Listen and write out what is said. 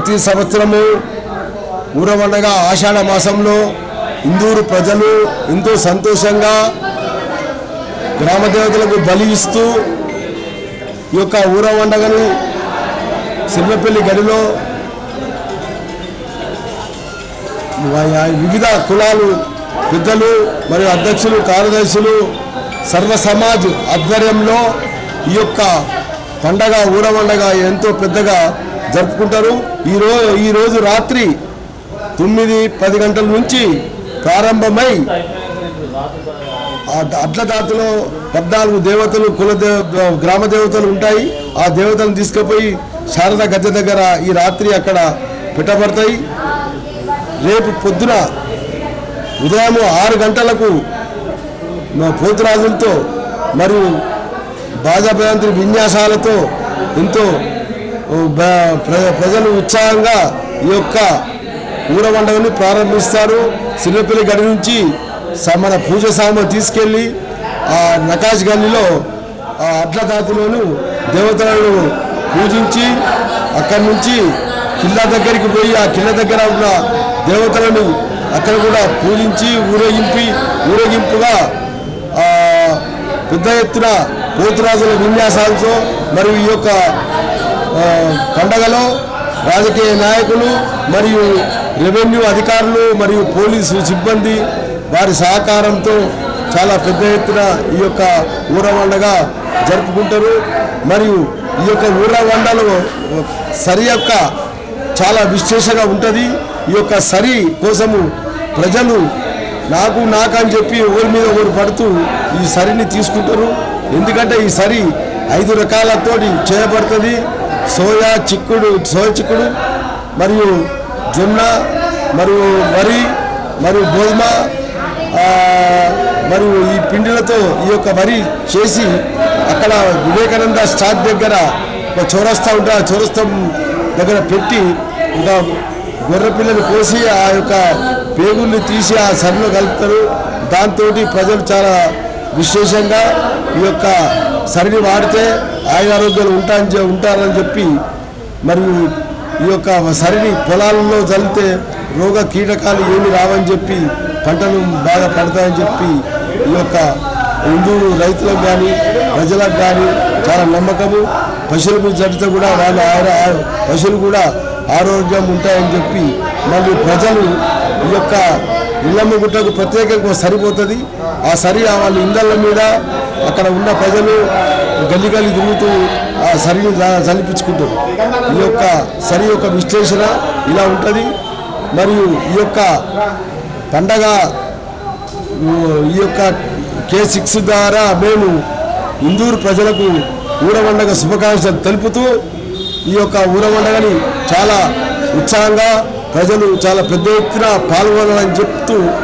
ప్రతి సంవత్సరము ఊరవండగా ఆషాఢ మాసంలో ఇందూరు ప్రజలు ఎంతో సంతోషంగా గ్రామ దేవతలకు బలి ఇస్తూ ఈ యొక్క ఊరవండగను సిర్లపల్లి గడిలో వా- వివిధ కులాలు పెద్దలు మరియు అధ్యక్షులు కార్యదర్శులు సర్వ సమాజ్ ఆధ్వర్యంలో ఈ యొక్క పండగ ఊరవండగ ఎంతో పెద్దగా జరుపుకుంటారు ఈరోజు ఈరోజు రాత్రి తొమ్మిది పది గంటల నుంచి ప్రారంభమై ఆ అడ్ల దాతలో పద్నాలుగు దేవతలు కుల దేవ గ్రామ దేవతలు ఉంటాయి ఆ దేవతలను తీసుకుపోయి శారద గద్దె దగ్గర ఈ రాత్రి అక్కడ పెట్టబడతాయి రేపు పొద్దున ఉదయం ఆరు గంటలకు మా పోతురాజులతో మరియు బాజాభయంత్రి విన్యాసాలతో ఎంతో ఓ, బ- ప్ర- ప్రజలు ఉత్సాహంగా ఈ యొక్క ఊరవండగని ప్రారంభిస్తారు సిరిపల్లి గడి నుంచి స- మన పూజ సామాన్ తీసుకెళ్ళి ఆ నకాష్ గల్లీలో ఆ అడ్ల దాతిలోను దేవతలను పూజించి అక్కడి నుంచి కిల్లా దగ్గరికి పోయి ఆ కిల్ల దగ్గర ఉన్న దేవతలను అక్కడ కూడా పూజించి ఊరేగింపి ఊరేగింపుగా ఆ, పెద్ద ఎత్తున పోతురాజుల విన్యాసాలతో మరియు ఈ యొక్క ఆ, పండగలో రాజకీయ నాయకులు మరియు రెవెన్యూ అధికారులు మరియు పోలీసు సిబ్బంది వారి సహకారంతో చాలా పెద్ద ఎత్తున ఈ యొక్క ఊరవండగా జరుపుకుంటారు మరియు ఈ యొక్క ఊరవండలో సరి యొక్క చాలా విశేషంగా ఉంటుంది ఈ యొక్క సరి కోసము ప్రజలు నాకు నాకు అని చెప్పి ఒకరి మీద ఒకరు పడుతూ ఈ సరిని తీసుకుంటారు ఎందుకంటే ఈ సరి ఐదు రకాలతోటి చేయబడుతుంది సోయా చిక్కుడు సోయా చిక్కుడు మరియు జొన్న మరియు వరి మరియు గోధుమ ఆ, మరియు ఈ పిండిలతో ఈ యొక్క వరి చేసి అక్కడ వివేకానంద స్టాక్ దగ్గర ఒక చౌరస్తా ఉంటే ఆ చౌరస్తం దగ్గర పెట్టి ఇంకా గొర్రె పిల్లని కోసి ఆ యొక్క పేగుల్ని తీసి ఆ సరిలో కలుపుతారు దాంతో ప్రజలు చాలా విశేషంగా ఈ యొక్క సరిని వాడితే ఆయన ఆరోగ్యాలు ఉంటాయని చె- ఉంటారని చెప్పి మరియు ఈ యొక్క సరిని పొలాలలో చల్లితే రోగ కీటకాలు ఏమి రావని చెప్పి పంటలు బాగా పడతాయని చెప్పి ఈ యొక్క హిందూ రైతులకు కానీ ప్రజలకు కానీ చాలా నమ్మకము పశువుల మీద చడితే కూడా వాళ్ళ ఆరో- ఆ- పశువులు కూడా ఆరోగ్యం ఉంటాయని చెప్పి మళ్ళీ ప్రజలు ఈ యొక్క ఇళ్ళమ్మ గుట్టకు ప్రత్యేకంగా సరిపోతుంది ఆ సరి ఆ వాళ్ళ ఇళ్ళ మీద అక్కడ ఉన్న ప్రజలు గల్లి గల్లి తిరుగుతూ ఆ సరిని జ- జలిపించుకుంటారు ఈ యొక్క సరి యొక్క విశ్లేషణ ఇలా ఉంటుంది మరియు ఈ యొక్క పండగ ఊ, ఈ యొక్క కే సిక్స్ ద్వారా మేము ఇందూరు ప్రజలకు ఊరవండగ శుభాకాంక్షలు తెలుపుతూ ఈ యొక్క ఊరవండగని చాలా ఉత్సాహంగా ప్రజలు చాలా పెద్ద ఎత్తున పాల్గొనాలని చెప్తూ